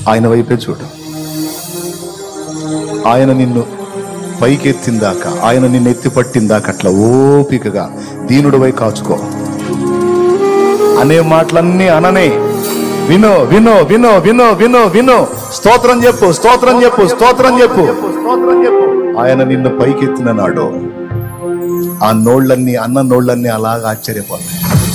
ఆయన వైపే చూడు ఆయన నిన్ను పైకెత్తిందాక ఆయన నిన్ను ఎత్తి పట్టిందాక అట్లా ఓపికగా దీనుడివై కాచుకో అనే మాటలన్నీ అననే వినో వినో వినో వినో వినో వినో స్తోత్రం చెప్పు స్తోత్రం చెప్పు స్తోత్రం చెప్పు ఆయన నిన్ను పైకెత్తిన నాడు ఆ నోళ్ళన్నీ అన్న నోళ్ళన్నీ అలాగా ఆశ్చర్యపోతాయి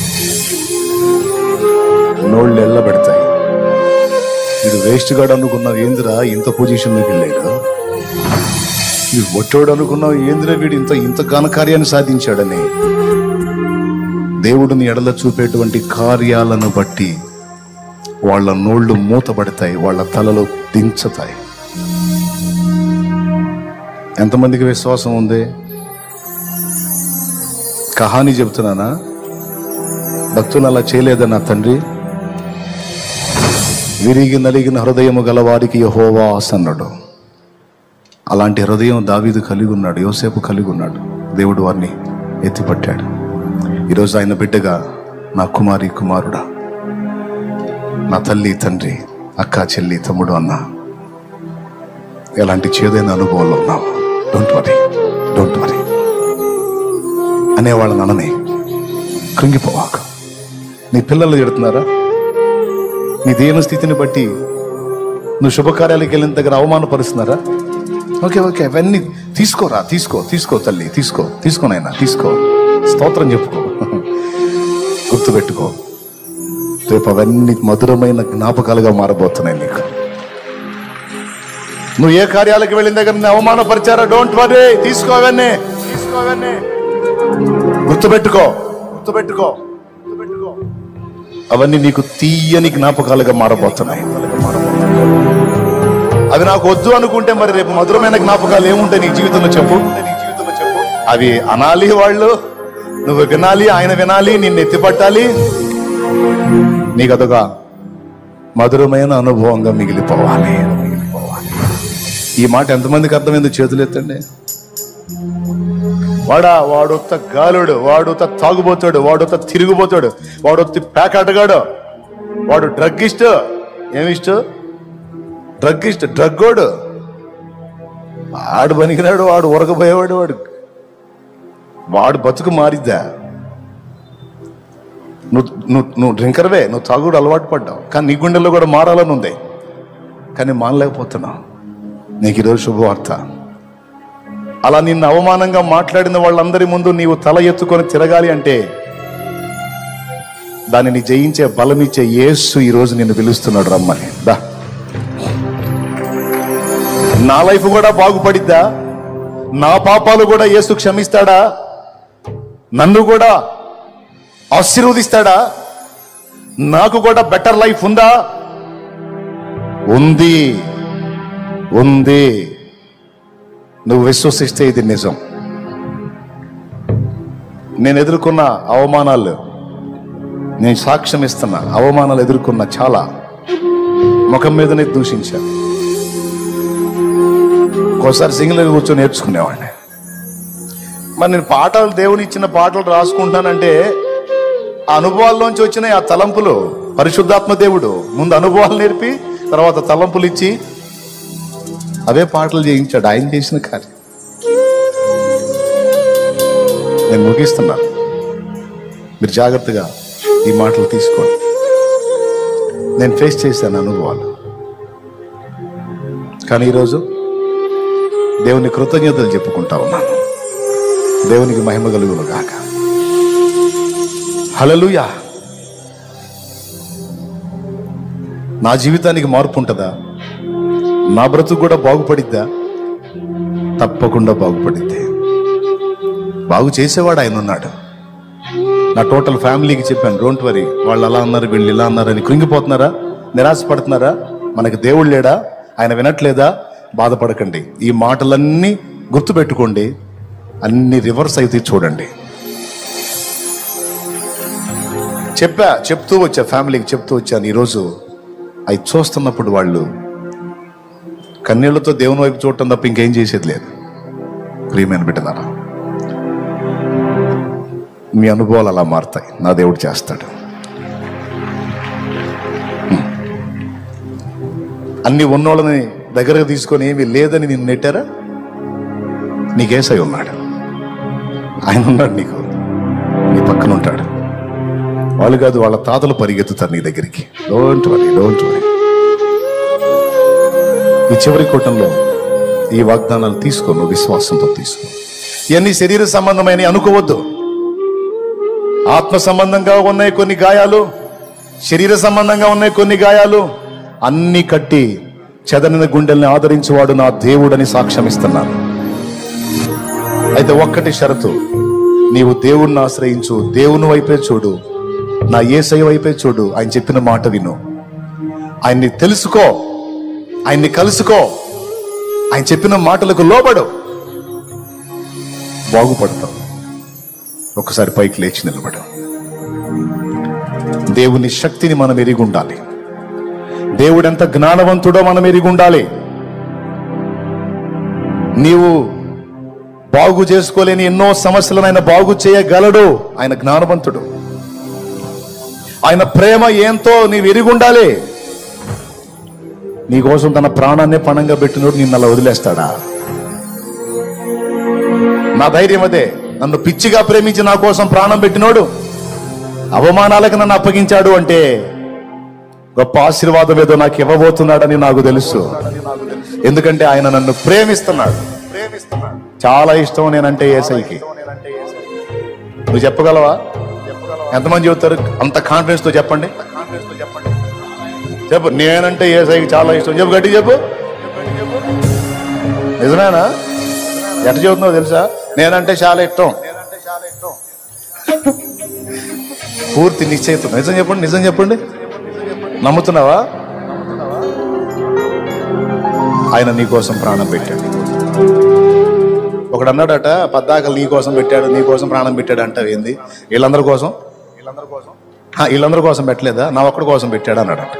నోళ్ళు ఎల్లబెడతాయి ఇది వేస్ట్ గాడు అనుకున్నావు ఏందిరా ఇంత పొజిషన్లోకి వెళ్ళాడు ఇది ఒట్టోడు అనుకున్నావు ఏందిరా వీడు ఇంత ఇంత ఘనకార్యాన్ని సాధించాడని దేవుడిని ఎడల చూపేటువంటి కార్యాలను బట్టి వాళ్ళ నోళ్ళు మూతబడతాయి వాళ్ళ తలలు దించుతాయి ఎంతమందికి విశ్వాసం ఉంది కహాని చెబుతున్నానా భక్తులు అలా చేయలేదన్నా తండ్రి విరిగి నలిగిన హృదయము గలవారికి యహోవా అసన్నాడు అలాంటి హృదయం దావీదు కలిగి ఉన్నాడు యోసేపు కలిగి ఉన్నాడు దేవుడు వారిని ఎత్తిపట్టాడు ఈరోజు ఆయన బిడ్డగా నా కుమారి కుమారుడా నా తల్లి తండ్రి అక్క చెల్లి తమ్ముడు అన్న ఎలాంటి చేదైన అనుభవంలో ఉన్నావు డోంట్ వరీ డోంట్ వరీ అనేవాళ్ళని అననే కృంగిపోవాక నీ పిల్లలు తిడుతున్నారా నీ దేన స్థితిని బట్టి నువ్వు శుభకార్యాలకు వెళ్ళిన దగ్గర అవమానపరుస్తున్నారా ఓకే ఓకే అవన్నీ తీసుకోరా తీసుకో తీసుకో తల్లి తీసుకో తీసుకోనైనా తీసుకో స్తోత్రం చెప్పుకో గుర్తుపెట్టుకో రేపు అవన్నీ మధురమైన జ్ఞాపకాలుగా మారబోతున్నాయి నీకు నువ్వు ఏ కార్యాలకు వెళ్ళిన దగ్గర నిన్ను అవమానపరిచారా డోంట్ వరీ తీసుకో అవన్నీ తీసుకో అవన్నీ గుర్తుపెట్టుకో గుర్తుపెట్టుకో గుర్తుపెట్టుకో అవన్నీ నీకు తీయని జ్ఞాపకాలుగా మారబోతున్నాయి అవి నాకు వద్దు అనుకుంటే మరి రేపు మధురమైన జ్ఞాపకాలు ఏముంటాయి నీ జీవితంలో చెప్పు అవి అనాలి వాళ్ళు నువ్వు వినాలి ఆయన వినాలి నిన్ను ఎత్తిపట్టాలి నీకు అదొక మధురమైన అనుభవంగా మిగిలిపోవాలి మిగిలిపోవాలి ఈ మాట ఎంతమందికి అర్థమైంది చేతులు ఎత్తండి వాడా వాడొత్త గాలుడు వాడొత్త తాగుబోతాడు వాడొత్త తిరిగిపోతాడు వాడొత్తి ప్యాకాటగాడు వాడు డ్రగ్గిస్ట్ ఏమిస్ట్ డ్రగ్గిస్ట్ డ్రగ్గోడు వాడు పనికిరాడు వాడు ఉరకపోయేవాడు వాడు వాడు బతుకు మారిద్దా నువ్వు నువ్వు నువ్వు డ్రింకర్వే నువ్వు తాగుడు అలవాటు పడ్డావు కానీ నీ గుండెల్లో కూడా మారాలని ఉంది కానీ మానలేకపోతున్నావు నీకు ఈరోజు శుభవార్త అలా నిన్ను అవమానంగా మాట్లాడిన వాళ్ళందరి ముందు నీవు తల ఎత్తుకొని తిరగాలి అంటే దానిని జయించే బలమిచ్చే యేసు ఈరోజు నిన్ను పిలుస్తున్నాడు రమ్మని దా నా లైఫ్ కూడా బాగుపడిద్దా నా పాపాలు కూడా యేసు క్షమిస్తాడా నన్ను కూడా ఆశీర్వదిస్తాడా నాకు కూడా బెటర్ లైఫ్ ఉందా ఉంది ఉంది నువ్వు విశ్వసిస్తే ఇది నిజం నేను ఎదుర్కొన్న అవమానాలు నేను సాక్ష్యం ఇస్తున్నా అవమానాలు ఎదుర్కొన్న చాలా ముఖం మీదనే దూషించా ఒక్కోసారి సింగిల్గా కూర్చొని నేర్చుకునేవాడిని మరి నేను పాటలు దేవుని ఇచ్చిన పాటలు రాసుకుంటానంటే ఆ అనుభవాల్లోంచి వచ్చిన ఆ తలంపులు పరిశుద్ధాత్మ దేవుడు ముందు అనుభవాలు నేర్పి తర్వాత తలంపులు ఇచ్చి అవే పాటలు చేయించాడు ఆయన చేసిన కార్యం నేను ముగిస్తున్నాను మీరు జాగ్రత్తగా ఈ మాటలు తీసుకోండి నేను ఫేస్ చేశాను అనుభవాలు కానీ ఈరోజు దేవుని కృతజ్ఞతలు చెప్పుకుంటా ఉన్నాను దేవునికి మహిమ కలుగును గాక హలలుయా నా జీవితానికి మార్పు ఉంటుందా నా బ్రతుకు కూడా బాగుపడిద్దా తప్పకుండా బాగుపడిద్ది బాగు చేసేవాడు ఆయన ఉన్నాడు నా టోటల్ ఫ్యామిలీకి చెప్పాను డోంట్ వరీ వాళ్ళు అలా అన్నారు వీళ్ళు ఇలా అన్నారని కృంగిపోతున్నారా నిరాశపడుతున్నారా మనకి దేవుడు లేడా ఆయన వినట్లేదా బాధపడకండి ఈ మాటలన్నీ గుర్తుపెట్టుకోండి అన్ని రివర్స్ అయితే చూడండి చెప్పా చెప్తూ వచ్చా ఫ్యామిలీకి చెప్తూ వచ్చాను ఈరోజు అవి చూస్తున్నప్పుడు వాళ్ళు కన్నీళ్లతో దేవుని వైపు చూడటం తప్ప ఇంకేం చేసేది లేదు ప్రియమైన బిడ్డలారా మీ అనుభవాలు అలా మారుతాయి నా దేవుడు చేస్తాడు అన్ని ఉన్నోళ్ళని దగ్గరకు తీసుకొని ఏమీ లేదని నిన్ను నెట్టారా నీకేసై ఉన్నాడు ఆయన ఉన్నాడు నీకు నీ పక్కన ఉంటాడు వాళ్ళు కాదు వాళ్ళ తాతలు పరిగెత్తుతారు నీ దగ్గరికి డోంట్ వరీ డోంట్ వరీ ఈ చివరి కూటంలో ఈ వాగ్దానాలు తీసుకో నువ్వు విశ్వాసంతో తీసుకో ఇవన్నీ శరీర సంబంధమైన అనుకోవద్దు ఆత్మ సంబంధంగా ఉన్నాయి కొన్ని గాయాలు శరీర సంబంధంగా ఉన్నాయి కొన్ని గాయాలు అన్ని కట్టి చెదరిన గుండెల్ని ఆదరించేవాడు నా దేవుడని సాక్ష్యం ఇస్తున్నాను అయితే ఒక్కటి షరతు నీవు దేవుణ్ణి ఆశ్రయించు దేవుని వైపే చూడు నా ఏసై వైపే చూడు ఆయన చెప్పిన మాట విను ఆయన్ని తెలుసుకో ఆయన్ని కలుసుకో ఆయన చెప్పిన మాటలకు లోబడు బాగుపడతావు ఒకసారి పైకి లేచి నిలబడు దేవుని శక్తిని మనం ఎరిగి ఉండాలి దేవుడు ఎంత జ్ఞానవంతుడో మనం ఎరిగి ఉండాలి నీవు బాగు చేసుకోలేని ఎన్నో సమస్యలను ఆయన బాగు చేయగలడు ఆయన జ్ఞానవంతుడు ఆయన ప్రేమ ఏంతో నీవు ఎరిగి ఉండాలి నీకోసం తన ప్రాణాన్ని పణంగా పెట్టినోడు నిన్ను అలా వదిలేస్తాడా నా ధైర్యం అదే నన్ను పిచ్చిగా ప్రేమించి నా కోసం ప్రాణం పెట్టినోడు అవమానాలకు నన్ను అప్పగించాడు అంటే గొప్ప ఆశీర్వాదం ఏదో నాకు ఇవ్వబోతున్నాడని నాకు తెలుసు ఎందుకంటే ఆయన నన్ను ప్రేమిస్తున్నాడు చాలా ఇష్టం నేనంటే ఏసైకి నువ్వు చెప్పగలవా ఎంతమంది చెబుతారు అంత కాన్ఫిడెన్స్ తో చెప్పండి చెప్పు నేనంటే ఏసైకి చాలా ఇష్టం చెప్పు గట్టి చెప్పు నిజమేనా ఎట్ట చెబుతున్నావు తెలుసా నేనంటే చాలా ఇష్టం పూర్తి నిశ్చయితం నిజం చెప్పండి నిజం చెప్పండి నమ్ముతున్నావా ఆయన నీ కోసం ప్రాణం పెట్టాడు ఒకడు అన్నాడట పద్దాకలు నీ కోసం పెట్టాడు నీ కోసం ప్రాణం పెట్టాడు అంటావు ఏంది వీళ్ళందరి కోసం ఆ, వీళ్ళందరి కోసం పెట్టలేదా నా ఒక్కడి కోసం పెట్టాడు అన్నాడట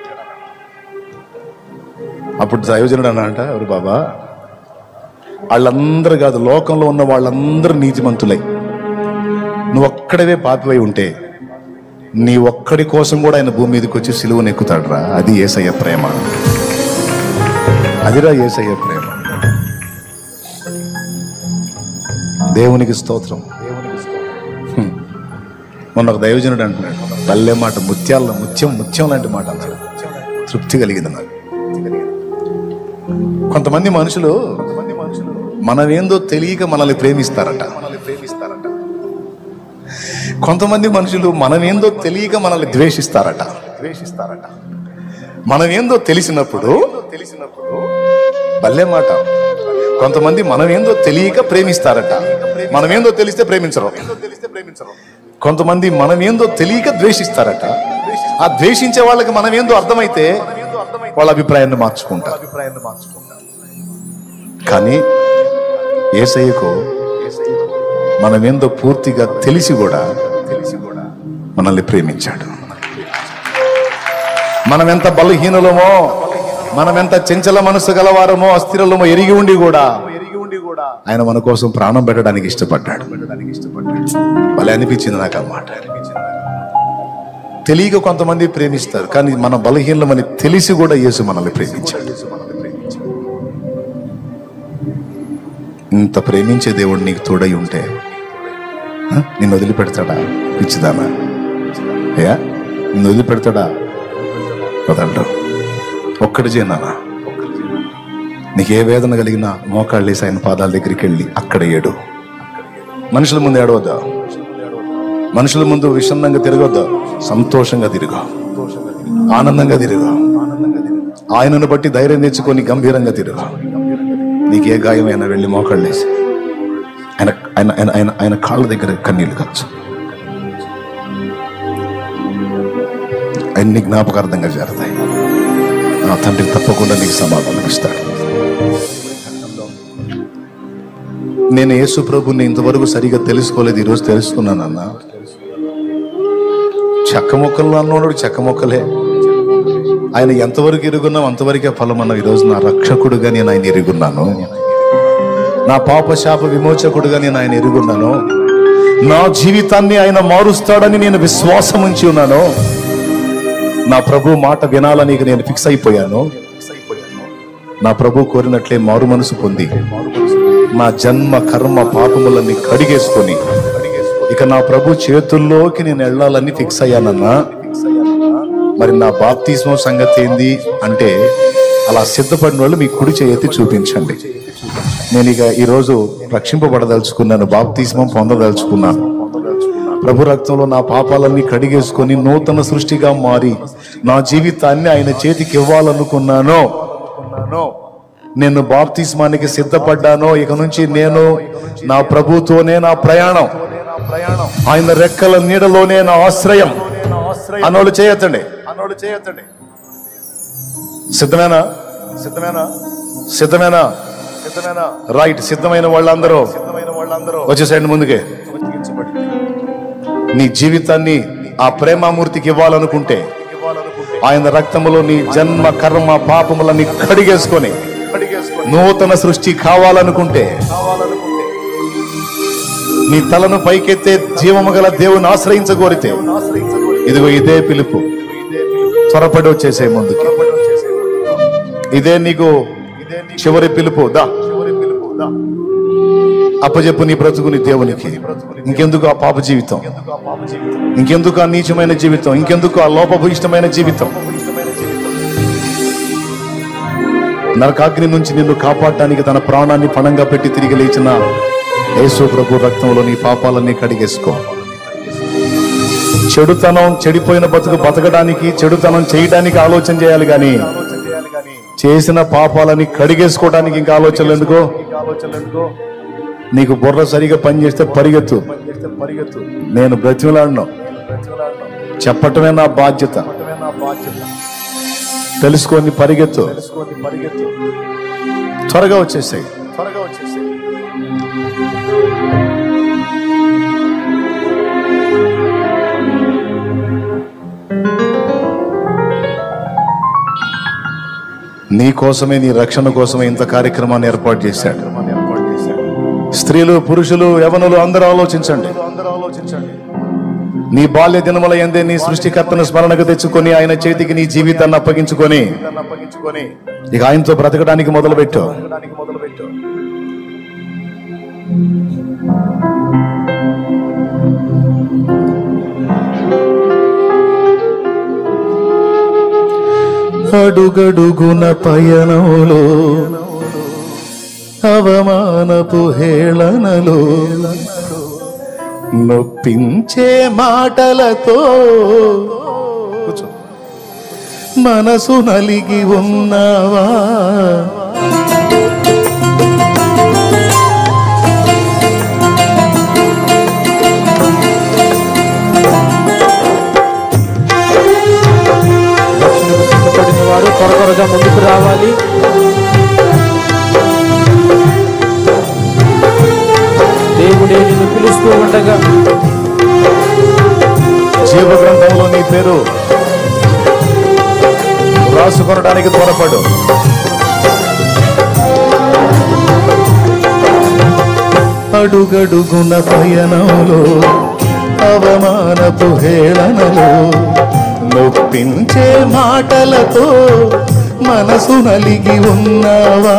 అప్పుడు దైవజనుడు అన్నాడంట ఎవరు బాబా వాళ్ళందరూ కాదు లోకంలో ఉన్న వాళ్ళందరూ నీతిమంతులై నువ్వు ఒక్కడవే పాపివై ఉంటే నీ ఒక్కడి కోసం కూడా ఆయన భూమి మీదకి వచ్చి సిలువను ఎక్కుతాడురా అది ఏసయ్య ప్రేమ అదిరా ఏసయ్య ప్రేమ దేవునికి స్తోత్రం హ్మ్. మొన్న ఒక దైవజనుడు అంటున్నాడు బల్లే మాట ముత్యాల ముత్యం ముత్యం లాంటి మాట అన్నాడు తృప్తి కలిగింది నాకు కొంతమంది మనుషులు మనమేందో తెలియక మనల్ని ప్రేమిస్తారట కొంతమంది మనుషులు మనమేందో తెలియక మనల్ని ద్వేషిస్తారట ద్వేషిస్తారట మనమేందో తెలిసినప్పుడు తెలిసినప్పుడు భలే మాట కొంతమంది మనమేందో తెలియక ప్రేమిస్తారట మనమేందో తెలిస్తే ప్రేమించరు కొంతమంది మనమేందో తెలియక ద్వేషిస్తారట ఆ ద్వేషించే వాళ్ళకి మనమేందో అర్థమైతే వాళ్ళ అభిప్రాయాన్ని మార్చుకుంటారు అభిప్రాయాన్ని మార్చుకుంటారు కానీ ఏసయ్యకు మనమేందో పూర్తిగా తెలిసి కూడా తెలిసి కూడా మనల్ని ప్రేమించాడు మనం ఎంత బలహీనులమో మనం ఎంత చెంచల మనసు గలవారమో అస్థిరలమో ఎరిగి ఉండి కూడా ఎరిగి ఉండి కూడా ఆయన మన కోసం ప్రాణం పెట్టడానికి ఇష్టపడ్డాడు పెట్టడానికి ఇష్టపడ్డాడు భలే అనిపించింది నాకు ఆ మాట తెలియక కొంతమంది ప్రేమిస్తారు కానీ మన బలహీనమని తెలిసి కూడా యేసు మనల్ని ప్రేమించాడు ఇంత ప్రేమించే దేవుడు నీకు తోడై ఉంటే ఆ, నిన్ను వదిలిపెడతాడా పిచ్చిదానా అయ్యా నిన్ను వదిలిపెడతాడా వదలడు ఒక్కటి చేయనా నీకు ఏ వేదన కలిగినా మోకాళ్ళు వేసి ఆయన పాదాల దగ్గరికి వెళ్ళి అక్కడ ఏడు మనుషుల ముందు ఏడవద్దా మనుషుల ముందు విషన్నంగా తిరగొద్దా సంతోషంగా తిరుగు ఆనందంగా తిరుగు ఆయనను బట్టి ధైర్యం తెచ్చుకొని గంభీరంగా తిరుగు నీకు ఏ గాయమైనా వెళ్ళి మోకాళ్ళు వేసి ఆయన ఆయన ఆయన ఆయన ఆయన కాళ్ళ దగ్గర కన్నీళ్లు కావచ్చు అన్ని జ్ఞాపకార్థంగా చేరతాయి నా తండ్రి తప్పకుండా నీకు సమాధానం ఇస్తాడు నేను యేసు ప్రభుని ఇంతవరకు సరిగా తెలుసుకోలేదు ఈరోజు తెలుసుకున్నానన్నా చెక్క మొక్కలు అన్నోడు చెక్క మొక్కలే ఆయన ఎంతవరకు ఎరుగున్నాం అంతవరకే ఫలం అన్న ఈరోజు నా రక్షకుడుగా నేను ఆయన ఎరుగున్నాను నా పాప శాప విమోచకుడుగా నేను ఆయన ఎరుగున్నాను నా జీవితాన్ని ఆయన మారుస్తాడని నేను విశ్వాసం ఉంచి ఉన్నాను నా ప్రభు మాట వినాలని ఇక నేను ఫిక్స్ అయిపోయాను నా ప్రభు కోరినట్లే మారు మనసు పొంది నా జన్మ కర్మ పాపములన్నీ కడిగేసుకొని ఇక నా ప్రభు చేతుల్లోకి నేను వెళ్ళాలని ఫిక్స్ అయ్యానన్నా మరి నా బాప్తిస్మం సంగతి ఏంది అంటే అలా సిద్ధపడిన వాళ్ళు మీ కుడి చేయెత్తి చూపించండి నేను ఇక ఈరోజు రక్షింపబడదలుచుకున్నాను బాప్తిస్మం పొందదలుచుకున్నాను ప్రభు రక్తంలో నా పాపాలన్నీ కడిగేసుకొని నూతన సృష్టిగా మారి నా జీవితాన్ని ఆయన చేతికి ఇవ్వాలనుకున్నాను నేను బాప్తిస్మానికి సిద్ధపడ్డాను ఇక నుంచి నేను నా ప్రభుతోనే నా ప్రయాణం ఆయన రెక్కల నీడలోనే నా ఆశ్రయం అన్నోళ్ళు చేయొద్దండి అన్నోళ్ళు చేయొద్దండి సిద్ధమేనా సిద్ధమేనా సిద్ధమేనా సిద్ధమేనా రైట్ సిద్ధమైన వాళ్ళందరూ సిద్ధమైన వాళ్ళందరూ వచ్చేసేయండి ముందుకే నీ జీవితాన్ని ఆ ప్రేమామూర్తికి ఇవ్వాలనుకుంటే ఆయన రక్తములో నీ జన్మ కర్మ పాపములని కడిగేసుకొని నూతన సృష్టి కావాలనుకుంటే నీ తలను పైకెత్తే జీవము గల దేవుని ఆశ్రయించగోరితే ఇదిగో ఇదే పిలుపు త్వరపడి వచ్చేసే ముందుకి ఇదే నీకు చివరి పిలుపు దా అప్పచెప్పు నీ బ్రతుకుని దేవునికి ఇంకెందుకు ఆ పాప జీవితం ఇంకెందుకు ఆ నీచమైన జీవితం ఇంకెందుకు ఆ లోపభూయిష్టమైన జీవితం నరకాగ్ని నుంచి నిన్ను కాపాడటానికి తన ప్రాణాన్ని పణంగా పెట్టి తిరిగి లేచిన యేసు ప్రభు రక్తంలో నీ పాపాలన్నీ కడిగేసుకో చెడుతనం చెడిపోయిన బతుకు బతకడానికి చెడుతనం చేయడానికి ఆలోచన చేయాలి కానీ చేసిన పాపాలని కడిగేసుకోవడానికి ఇంకా ఆలోచనలు ఎందుకో నీకు బుర్ర సరిగా పనిచేస్తే పరిగెత్తు పరిగెత్తు నేను బ్రతిమలాడను చెప్పటమే నా బాధ్యత తెలుసుకొని పరిగెత్తు పరిగెత్తు త్వరగా వచ్చేసాయి త్వరగా వచ్చేసాయి నీ కోసమే నీ రక్షణ కోసమే ఇంత కార్యక్రమాన్ని ఏర్పాటు చేశాడు స్త్రీలు పురుషులు యవనులు అందరూ ఆలోచించండి అందరూ ఆలోచించండి నీ బాల్య దినముల ఎందే నీ సృష్టికర్తను స్మరణకు తెచ్చుకొని ఆయన చేతికి నీ జీవితాన్ని అప్పగించుకొని ఇక ఆయనతో బ్రతకడానికి మొదలుపెట్టు అడుగడుగున పయనంలో అవమానపు హేళనలో నొప్పించే మాటలతో కూర్చో. మనసు నలిగి ఉన్నావా రక్షణకు సిద్ధపడిన వారు త్వర త్వరగా ముందుకు రావాలి దేవుడే నిన్ను పిలుస్తూ ఉండగా జీవ గ్రంథంలో నీ పేరు రాసుకొనడానికి త్వరపడు అడుగడుగున పయనంలో అవమానపు హేళనలో నొప్పించే మాటలతో మనసు నలిగి ఉన్నావా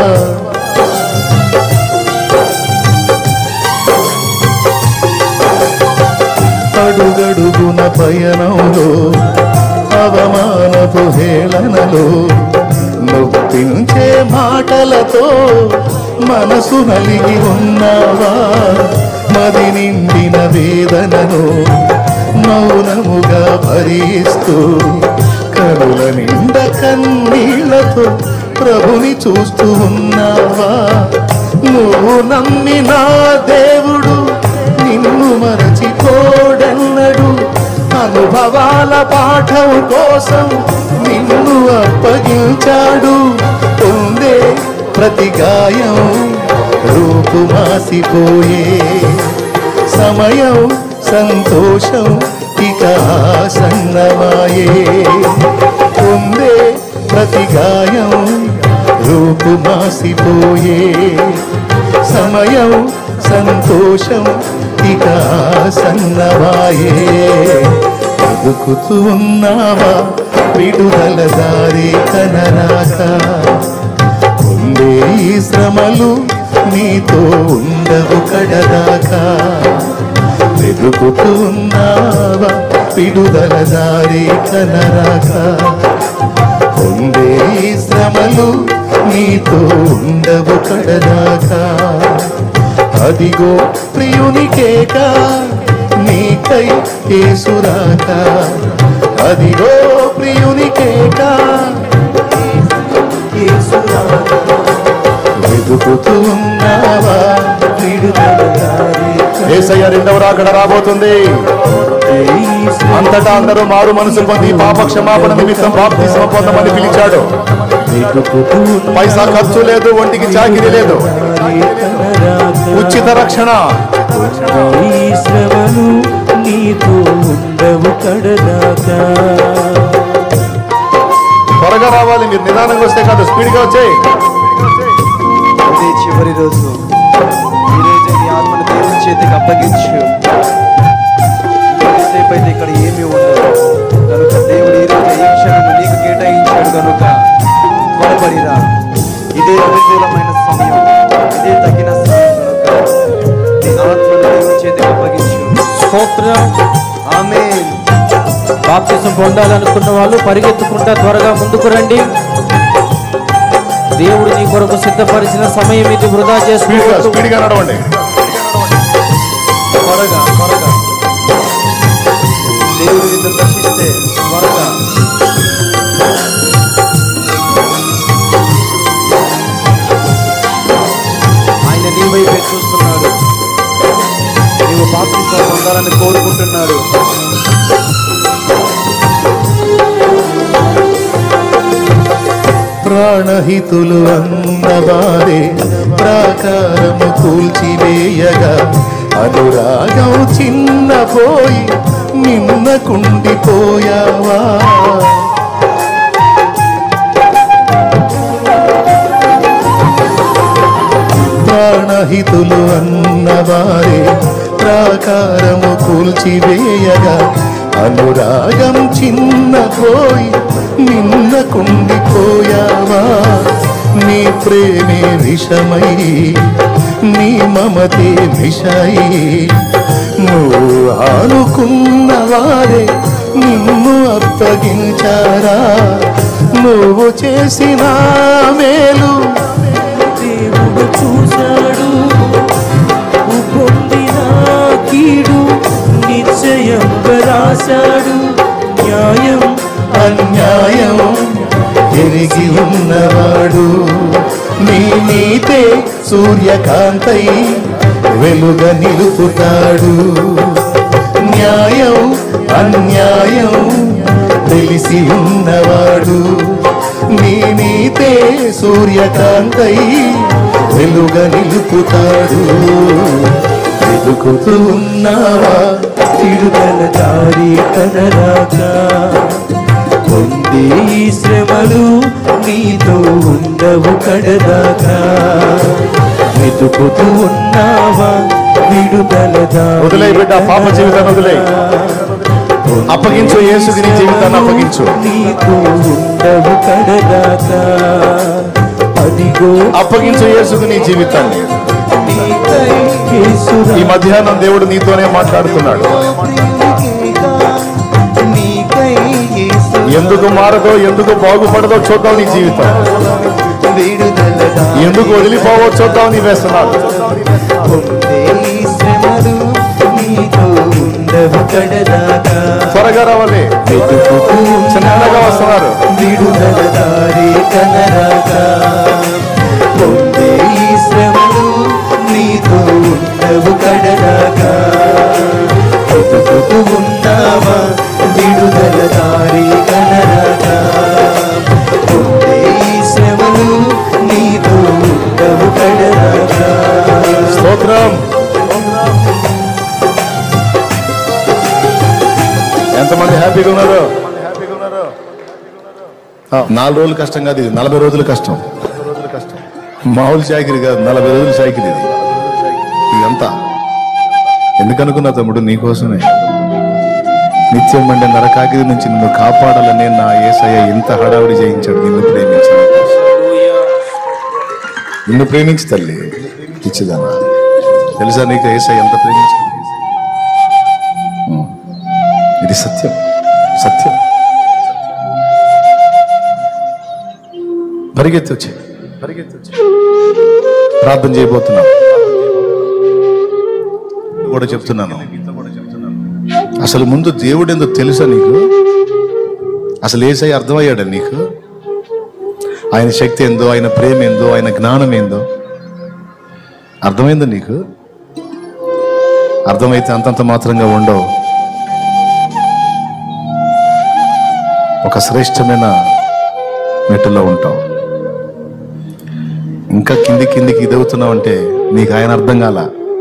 అడుగడుగున పయనంలో అవమానపు హేళనలో నొప్పించే మాటలతో మనసు నలిగి ఉన్నావా మది నిండిన వేదనను మౌనముగా భరిస్తూ కనుల నిండ కన్నీళ్లతో ప్రభుని చూస్తూ ఉన్నావా నువ్వు నమ్మిన దేవుడు నిన్ను మరచిపోడన్నడు అనుభవాల పాఠం కోసం నిన్ను అప్పగించాడు పొందే ప్రతి గాయం రూపుమాసిపోయే సమయం సంతోషం ఇక ఆసన్నమాయే పొందే ప్రతి గాయం రూపుమాసిపోయే సమయం సంతోషం ఇక సన్నవాయే బతుకుతూ ఉన్నావా విడుదల దారి కనరాక ఉండే ఈ శ్రమలు నీతో ఉండవు కడదాకా వెతుకుతూ ఉన్నావా విడుదల దారి కనరాకా ఉండే ఈ శ్రమలు నీతో ఉండవు కడదాకా అదిగో ప్రియునికేక నీకై కేసురాక అదిగో ప్రియునికేక కేసురాక వెతుకుతూ ఉన్నావా విడుదల దారి ఏసయ్య రెండవ రాకడ రాబోతుంది అంతటా అందరూ మారు మనసు పొంది పాప క్షమాపణ నిమిత్తం బాప్తిస్మ పొందమని పిలిచాడు వెతుకుతూ పైసా ఖర్చు లేదు ఒంటికి చాకిరి లేదు ఉచిత రక్షణ ఈ శ్రమలు నీతో ఉండవు కడదాకా త్వరగా రావాలి మీరు నిదానంగా వస్తే కాదు స్పీడ్ గా వచ్చాయి అదే చివరి రోజు ఈ రోజు నీ ఆత్మను దేవుని చేతికి అప్పగించు ఎంతసేపు అయితే ఇక్కడ ఏమీ ఉండదు కనుక దేవుడు ఈ రోజు ఈ క్షణము నీకు కేటాయించాడు కనుక త్వరపడిరా ఇదే అనుకూలమైన సమయం ఇదే తగిన సమయం కనుక నీ ఆత్మను దేవుని చేతికి అప్పగించు స్తోత్రం ఆమె బాప్తిసం పొందాలనుకున్న వాళ్ళు పరిగెత్తుకుంటా త్వరగా ముందుకు రండి దేవుడు నీ కొరకు సిద్ధపరిచిన సమయం ఇది వృధా స్పీడ్ గా చేసుకోవద్దు స్పీడ్ గా నడవండి త్వరగా త్వరగా దేవుడు నిన్ను దర్శిస్తే త్వరగా ఆయన నీ వైపే చూస్తున్నాడు నీవు బాప్తిస్మం పొందాలని కోరుకుంటున్నాడు ప్రాణహితులు అన్నవారే ప్రాకారము కూల్చివేయగా అనురాగం చిన్నపోయి నిన్నకుండిపోయావా ప్రాణహితులు అన్నవారే ప్రాకారము కూల్చివేయగా అనురాగం చిన్నపోయి నిన్నకుండిపోయావా నీ ప్రేమే విషమై నీ మమతే విషై నువ్వు ఆనుకున్న వారే నిన్ను అప్పగించారా నువ్వు చేసిన మేలు దేవుడు చూశాడు పొందిన కీడు నిశ్చయంగా రాశాడు న్యాయం అన్యాయం ఎరిగి ఉన్నవాడు నీ నీతే సూర్యకాంతై వెలుగ నిలుపుతాడు న్యాయం అన్యాయం తెలిసి ఉన్నవాడు నీ నీతే సూర్యకాంతై వెలుగ నిలుపుతాడు వెతుకుతూ ఉన్నావా తిరుగల దారి కదరాగా పొందే ఈ శ్రమలు నీతో ఉండవు కడదాకా వెతుకుతూ ఉన్నావా విడుదల దారి వదిలేయ్ బిడ్డ, పాప జీవితాన్ని వదిలేయ్. అప్పగించు యేసుకి నీ జీవితాన్ని అప్పగించు నీతో ఉండవు కడదాకా అదిగో అప్పగించు యేసుకు నీ జీవితాన్ని నీకై యేసురా ఈ మధ్యాహ్నం దేవుడు నీతోనే మాట్లాడుతున్నాడు నీకై యేసు ఎందుకు మారదో ఎందుకు బాగుపడదో చూద్దాం నీ జీవితం విడుదల ఎందుకు వదిలిపోవో చూద్దాం నీ వేస్తున్నాడు పొందే ఈ శ్రమలు నీతో ఉండవు కడదాకా త్వరగా రావాలి చిన్నగా వస్తున్నారు విడుదల దారి కనరాగా పొందే ఈ శ్రమలు నీతో ఉండవు కడదాకా వెతుకుతూ ఉన్నావా విడుదల దారి కనరాగా పొందే ఈ శ్రమలు నీతో ఉండవు కడదాకా స్తోత్రం ఎంతమంది హ్యాపీగా ఉన్నారు ఆ, నాలుగు రోజులు కష్టం కాదు ఇది నలభై రోజులు కష్టం మామూలు చాకిరి కాదు నలభై రోజులు చాకిరి ఇది ఇదంతా ఎందుకనుకున్నా తమ్ముడు నీకోసమే నిత్యం మండే నరకాకిరి నుంచి నిన్ను కాపాడాలనే నా ఏసయ్య ఇంత హడావిడి చేయించాడు నిన్ను ప్రేమించాడు నిన్ను ప్రేమించి తల్లి ఇచ్చిదానా తెలుసా నీకు ఏసై ఎంత ప్రేమించి ఇది సత్యం సత్యం పరిగెత్తి వచ్చే పరిగెత్తి వచ్చే ప్రార్థన చేయబోతున్నాం కూడా చెప్తున్నాను అసలు ముందు దేవుడు ఎందుకు తెలుసా నీకు అసలు ఏసై అర్థమయ్యాడా నీకు ఆయన శక్తి ఏందో ఆయన ప్రేమ ఏందో ఆయన జ్ఞానం ఏందో అర్థమైందా నీకు అర్థమైతే అంతంత మాత్రంగా ఉండవు ఒక శ్రేష్టమైన మెట్టులో ఉంటావు ఇంకా కింది కిందికి ఇదవుతున్నావు అంటే నీకు ఆయన అర్థం కాల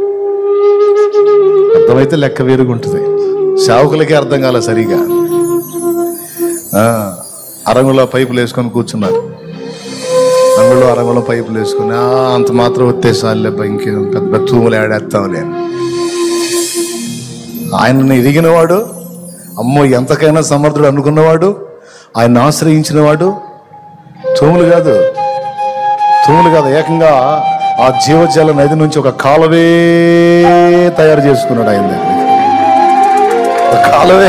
అర్థమైతే లెక్క వేరుగా ఉంటుంది సేవకులకి అర్థం కాల సరిగా ఆ, అరంగులో పైపులు వేసుకొని కూర్చున్నారు రంగులో అరంగులో పైపులు వేసుకొని "ఆ, అంత మాత్రం వచ్చేసాలే ఇంకేం పెద్ద పెద్ద తూములు ఆడేస్తాంలే అని. ఆయనను ఎదిగినవాడు అమ్మో ఎంతకైనా సమర్థుడు అనుకున్నవాడు ఆయన ఆశ్రయించినవాడు తూములు కాదు తూములు కాదు ఏకంగా ఆ జీవజల నది నుంచి ఒక కాలువే తయారు చేసుకున్నాడు ఆయన దగ్గర ఒక కాలువే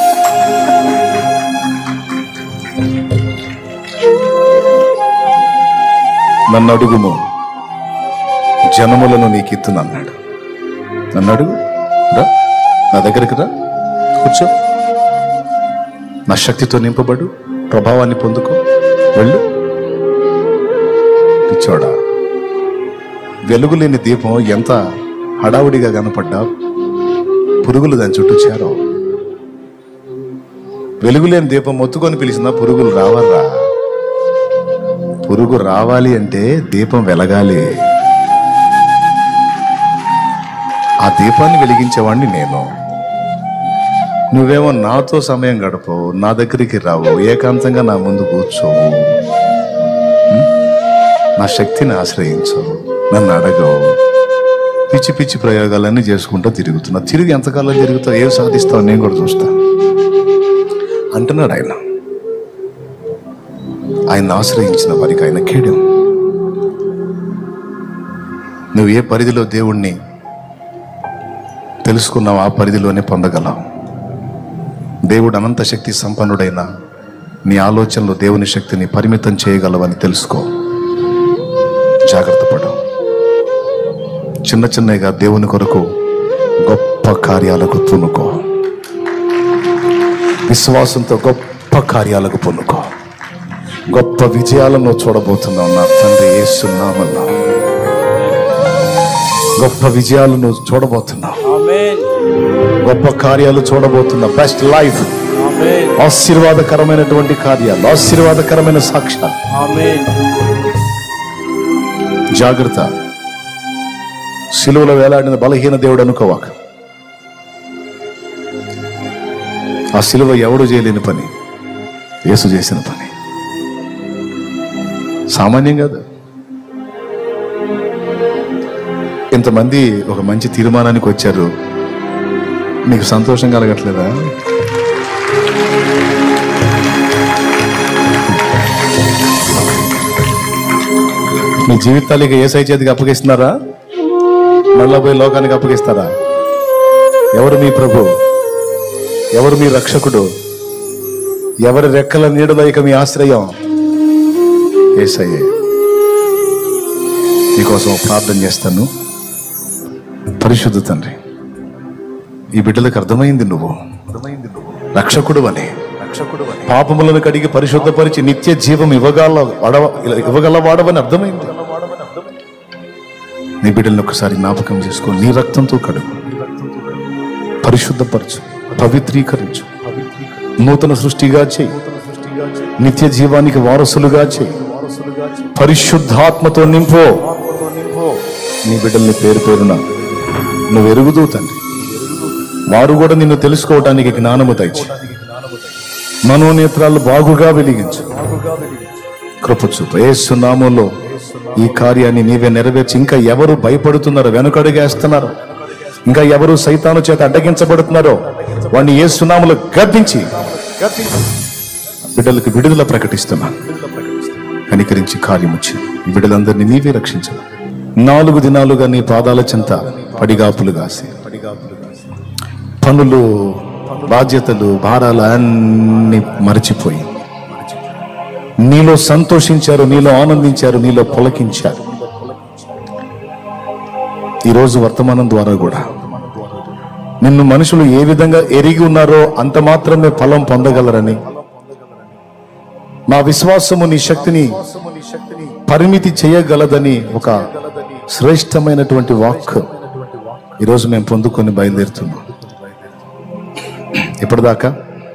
నన్ను అడుగుము జనములను నీకు ఇత్తును అన్నాడు నన్ను అడుగు రా నా దగ్గరికి రా కూర్చో నా శక్తితో నింపబడు ప్రభావాన్ని పొందుకో వెళ్ళు పిచ్చోడా వెలుగు లేని దీపం ఎంత హడావుడిగా కనపడ్డా పురుగులు దాని చుట్టూ చేరవు వెలుగు లేని దీపం మొత్తుకొని పిలిచినా పురుగులు రావర్రా పురుగు రావాలి అంటే దీపం వెలగాలి ఆ దీపాన్ని వెలిగించేవాడిని నేను నువ్వేమో నాతో సమయం గడపవు నా దగ్గరికి రావు ఏకాంతంగా నా ముందు కూర్చోవు ఉం? నా శక్తిని ఆశ్రయించు నన్ను అడగవు పిచ్చి పిచ్చి ప్రయోగాలన్నీ చేసుకుంటూ తిరుగుతున్నా తిరిగి ఎంతకాలం తిరుగుతావు ఏం సాధిస్తావు నేను కూడా చూస్తా అంటున్నాడు ఆయన ఆయన ఆశ్రయించిన వారికి ఆయన కేడం నువ్వు ఏ పరిధిలో దేవుణ్ణి తెలుసుకున్నావు ఆ పరిధిలోనే పొందగలవు దేవుడు అనంత శక్తి సంపన్నుడైన నీ ఆలోచనలో దేవుని శక్తిని పరిమితం చేయగలవని తెలుసుకో జాగ్రత్త పడు చిన్న చిన్నగా దేవుని కొరకు గొప్ప కార్యాలకు పూనుకో విశ్వాసంతో గొప్ప కార్యాలకు పూనుకో గొప్ప విజయాలను చూడబోతున్నావు నా తండ్రి ఏసునామల్లో గొప్ప విజయాలను చూడబోతున్నావు ఆమేన్ గొప్ప కార్యాలు చూడబోతున్నా బెస్ట్ లైఫ్ ఆమేన్ ఆశీర్వాదకరమైనటువంటి కార్యాలు ఆశీర్వాదకరమైన సాక్ష్యాలు ఆమేన్ జాగ్రత్త సిలువలో వేలాడిన బలహీన దేవుడు అనుకోవాక ఆ సిలువ ఎవడు చేయలేని పని యేసు చేసిన పని సామాన్యం కాదు ఇంతమంది ఒక మంచి తీర్మానానికి వచ్చారు మీకు సంతోషం కలగట్లేదా మీ జీవితాలకి ఏ సై చేతికి అప్పగిస్తున్నారా మళ్ళా పోయి లోకానికి అప్పగిస్తారా ఎవరు మీ ప్రభు ఎవరు మీ రక్షకుడు ఎవరి రెక్కల నీడలో ఇక మీ ఆశ్రయం ఏసయ్యే మీకోసం ప్రార్థన చేస్తాను పరిశుద్ధ తండ్రి ఈ బిడ్డలకు అర్థమైంది నువ్వు రక్షకుడు అని రక్షకుడు పాపములను కడిగి పరిశుద్ధపరిచి నిత్య జీవం ఇవ్వగల వడవ ఇవ్వగల వాడవని అర్థమైంది నీ బిడ్డలను ఒకసారి జ్ఞాపకం చేసుకో నీ రక్తంతో కడుగు పరిశుద్ధపరచు పవిత్రీకరించు నూతన సృష్టిగా చేయి నిత్య జీవానికి వారసులుగా చేయి పరిశుద్ధాత్మతో నింపో నీ బిడ్డల్ని పేరు పేరున నువ్వు ఎరుగుతూ తండ్రి వారు కూడా నిన్ను తెలుసుకోవటానికి జ్ఞానము దయచి మనోనేత్రాలు బాగుగా వెలిగించు కృపచూపు ఏసునామంలో ఈ కార్యాన్ని నీవే నెరవేర్చి ఇంకా ఎవరు భయపడుతున్నారో వెనుకడుగేస్తున్నారో ఇంకా ఎవరు సైతాను చేత అడ్డగించబడుతున్నారో వాడిని ఏ సునాములు గద్దించి బిడ్డలకు విడుదల ప్రకటిస్తున్నా కనికరించి కార్యముచ్చి ఈ బిడ్డలందరినీ నీవే రక్షించను నాలుగు దినాలుగా నీ పాదాల చెంత పడిగాపులు కాసి పనులు బాధ్యతలు భారాలు అన్ని మరచిపోయి నీలో సంతోషించారు నీలో ఆనందించారు నీలో పులకించారు ఈరోజు వర్తమానం ద్వారా కూడా నిన్ను మనుషులు ఏ విధంగా ఎరిగి ఉన్నారో అంత మాత్రమే ఫలం పొందగలరని మా విశ్వాసము నీ శక్తిని పరిమితి చేయగలదని ఒక శ్రేష్టమైనటువంటి వాక్ ఈరోజు మేము పొందుకొని బయలుదేరుతున్నాం ఇప్పటిదాకా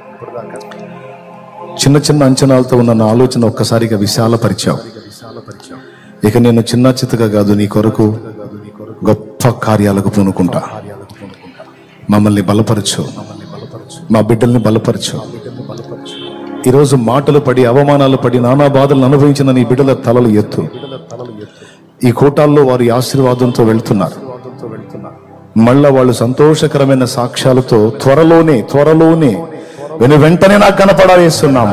చిన్న చిన్న అంచనాలతో ఉన్న నా ఆలోచన ఒక్కసారిగా విశాలపరిచావు ఇక నేను చిన్న చిత్తగా కాదు నీ కొరకు గొప్ప కార్యాలకు పూనుకుంటా మమ్మల్ని బలపరచు మా బిడ్డల్ని బలపరచు ఈరోజు మాటలు పడి అవమానాలు పడి నానా బాధలను అనుభవించిన నీ బిడ్డల తలలు ఎత్తు ఈ కోటాల్లో వారి ఆశీర్వాదంతో వెళ్తున్నారు మళ్ళా వాళ్ళు సంతోషకరమైన సాక్ష్యాలతో త్వరలోనే త్వరలోనే వెను వెంటనే నాకు కనపడాలేస్తున్నాము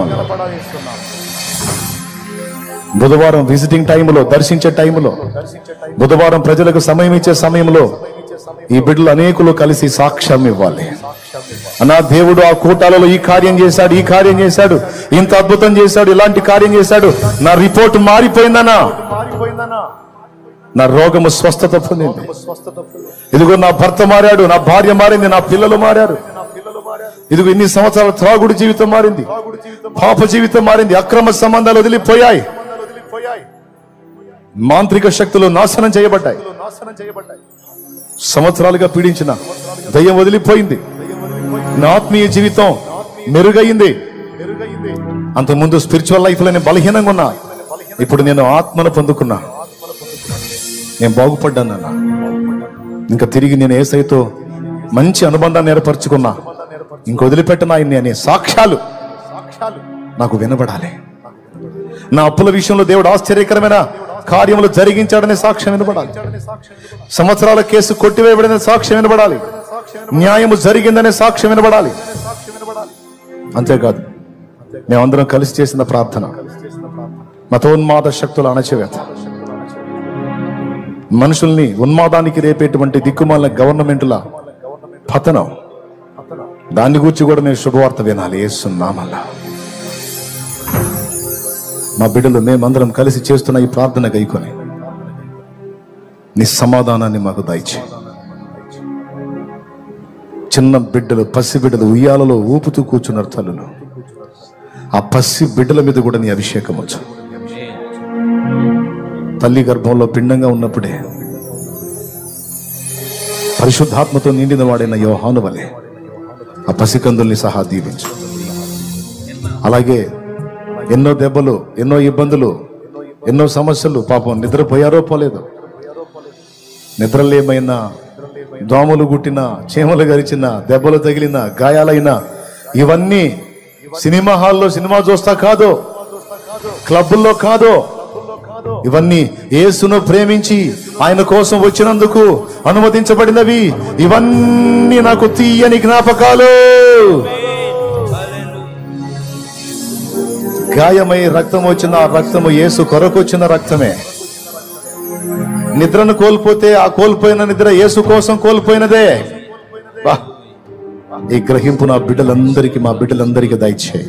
బుధవారం విజిటింగ్ టైంలో దర్శించే టైంలో బుధవారం ప్రజలకు సమయం ఇచ్చే సమయంలో ఈ బిడ్డలు అనేకులు కలిసి సాక్ష్యం ఇవ్వాలి అన్నా దేవుడు ఆ కూటాలలో ఈ కార్యం చేశాడు ఈ కార్యం చేశాడు ఇంత అద్భుతం చేశాడు ఇలాంటి కార్యం చేశాడు నా రిపోర్ట్ మారిపోయిందనా నా రోగము స్వస్థత పొందింది ఇదిగో నా భర్త మారాడు నా భార్య మారింది నా పిల్లలు మారారు ఇదిగో ఇన్ని సంవత్సరాల త్రాగుడు జీవితం మారింది పాప జీవితం మారింది అక్రమ సంబంధాలు వదిలిపోయాయి మాంత్రిక శక్తులు నాశనం చేయబడ్డాయి సంవత్సరాలుగా పీడించిన దయ్యం వదిలిపోయింది నా ఆత్మీయ జీవితం మెరుగైంది అంతకుముందు స్పిరిచువల్ లైఫ్ లో నేను బలహీనంగా ఉన్నా ఇప్పుడు నేను ఆత్మను పొందుకున్నా నేను బాగుపడ్డానన్నా ఇంకా తిరిగి నేను ఏసైతో మంచి అనుబంధాన్ని ఏర్పరచుకున్నా ఇంక వదిలిపెట్టను ఆయన్ని అనే సాక్ష్యాలు నాకు వినబడాలి నా అప్పుల విషయంలో దేవుడు ఆశ్చర్యకరమైన కార్యములు జరిగించాడనే సాక్ష్యం వినబడాలి సంవత్సరాల కేసు కొట్టివేయబడిన సాక్ష్యం వినబడాలి న్యాయము జరిగిందనే సాక్ష్యం వినబడాలి అంతేకాదు మేమందరం కలిసి చేసిన ప్రార్థన మతోన్మాద శక్తుల అణచివేత మనుషుల్ని ఉన్మాదానికి రేపేటువంటి దిక్కుమాలిన గవర్నమెంట్ల పతనం దాన్ని గురించి కూడా నేను శుభవార్త వినాలి ఏసున్నామల్లా మా బిడ్డలు మేమందరం కలిసి చేస్తున్న ఈ ప్రార్థన గైకొని నీ సమాధానాన్ని మాకు దయచే చిన్న బిడ్డలు పసి బిడ్డలు ఉయ్యాలలో ఊపుతూ కూర్చున్నారు తల్లులు ఆ పసి బిడ్డల మీద కూడా నీ అభిషేకం వచ్చు తల్లి గర్భంలో పిండంగా ఉన్నప్పుడే పరిశుద్ధాత్మతో నిండిన వాడైన యోహాను వలె ఆ పసికందుల్ని సహా దీవించు అలాగే ఎన్నో దెబ్బలు ఎన్నో ఇబ్బందులు ఎన్నో సమస్యలు పాపం నిద్రపోయారో పోలేదు నిద్రలేమైనా దోమలు గుట్టిన చీమలు గరిచిన దెబ్బలు తగిలిన గాయాలైన ఇవన్నీ సినిమా హాల్లో సినిమా చూస్తా కాదు క్లబ్బుల్లో కాదు ఇవన్నీ యేసును ప్రేమించి ఆయన కోసం వచ్చినందుకు అనుమతించబడినవి ఇవన్నీ నాకు తీయని జ్ఞాపకాలు గాయమై రక్తం వచ్చిన ఆ రక్తము యేసు కొరకు వచ్చిన రక్తమే నిద్రను కోల్పోతే ఆ కోల్పోయిన నిద్ర యేసు కోసం కోల్పోయినదే వా. ఈ గ్రహింపు నా బిడ్డలందరికీ మా బిడ్డలందరికీ దయచేయి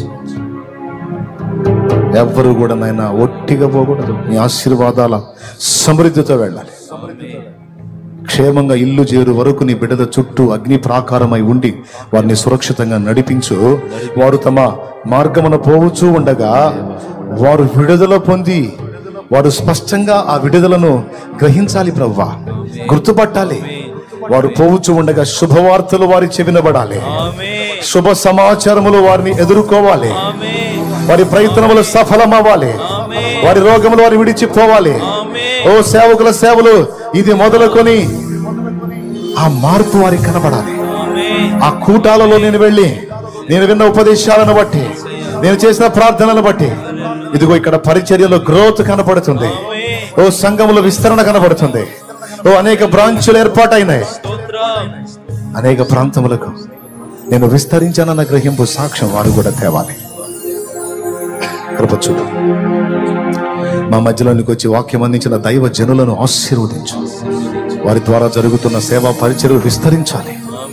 ఎవ్వరు కూడా నాయన ఒట్టిగా పోకూడదు నీ ఆశీర్వాదాల సమృద్ధితో వెళ్ళాలి క్షేమంగా ఇల్లు చేరు వరకు నీ బిడ్డల చుట్టూ అగ్ని ప్రాకారమై ఉండి వారిని సురక్షితంగా నడిపించు వారు తమ మార్గమున పోవచ్చు ఉండగా వారు విడుదల పొంది వారు స్పష్టంగా ఆ విడుదలను గ్రహించాలి ప్రవ్వా గుర్తుపట్టాలి వారు పోవచ్చు ఉండగా శుభవార్తలు వారి చెవినబడాలి శుభ సమాచారములు వారిని ఎదుర్కోవాలి వారి ప్రయత్నములు సఫలమవ్వాలి వారి రోగములు వారి విడిచిపోవాలి ఓ సేవకుల సేవలు ఇది మొదలుకొని ఆ మార్పు వారికి కనబడాలి ఆ కూటాలలో నేను వెళ్ళి నేను విన్న ఉపదేశాలను బట్టి నేను చేసిన ప్రార్థనలను బట్టి ఇదిగో ఇక్కడ పరిచర్యలో గ్రోత్ కనపడుతుంది ఓ సంఘములో విస్తరణ కనపడుతుంది ఓ అనేక బ్రాంచులు ఏర్పాటైనాయి అనేక ప్రాంతములకు నేను విస్తరించానన్న గ్రహింపు సాక్ష్యం వారు కూడా తేవాలి కృప చూడు మా మధ్యలోనికి వచ్చి వాక్యం అందించిన దైవ జనులను ఆశీర్వదించు వారి ద్వారా జరుగుతున్న సేవా పరిచయలు విస్తరించాలి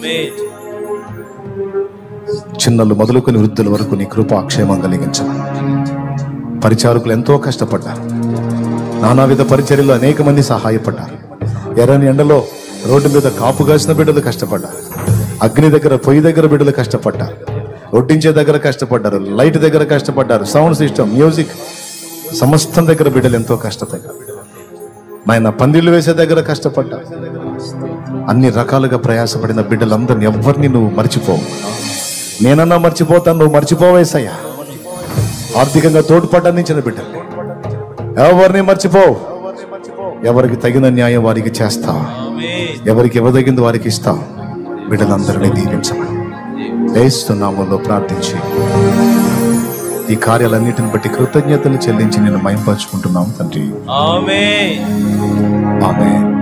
చిన్నలు మొదలుకొని వృద్ధుల వరకు నీ కృప క్షేమం కలిగించమని పరిచారకులు ఎంతో కష్టపడ్డారు నానావిధ పరిచర్యలు అనేక మంది సహాయపడ్డారు ఎర్రని ఎండలో రోడ్డు మీద కాపు కాసిన బిడ్డలు కష్టపడ్డారు అగ్ని దగ్గర పొయ్యి దగ్గర బిడ్డలు కష్టపడ్డారు ఒడ్డించే దగ్గర కష్టపడ్డారు లైట్ దగ్గర కష్టపడ్డారు సౌండ్ సిస్టమ్ మ్యూజిక్ సమస్తం దగ్గర బిడ్డలు ఎంతో కష్టపడ్డారు నాయన పందిళ్ళు వేసే దగ్గర కష్టపడ్డారు అన్ని రకాలుగా ప్రయాసపడిన బిడ్డలందరినీ ఎవరిని నువ్వు మర్చిపోవు నేనన్నా మర్చిపోతాను నువ్వు మర్చిపోవేసయ్యా ఆర్థికంగా తోడ్పడ్డందించిన బిడ్డలు ఎవరిని మర్చిపోవు ఎవరికి తగిన న్యాయం వారికి చేస్తావు ఎవరికి ఇవ్వదగింది వారికి ఇస్తావు బిడ్డలందరినీ దీవించమని వేస్తున్నాములో ప్రార్థించి ఈ కార్యాలన్నిటిని బట్టి కృతజ్ఞతలు చెల్లించి నేను మైంపరుచుకుంటున్నాం తండ్రి ఆమె ఆమె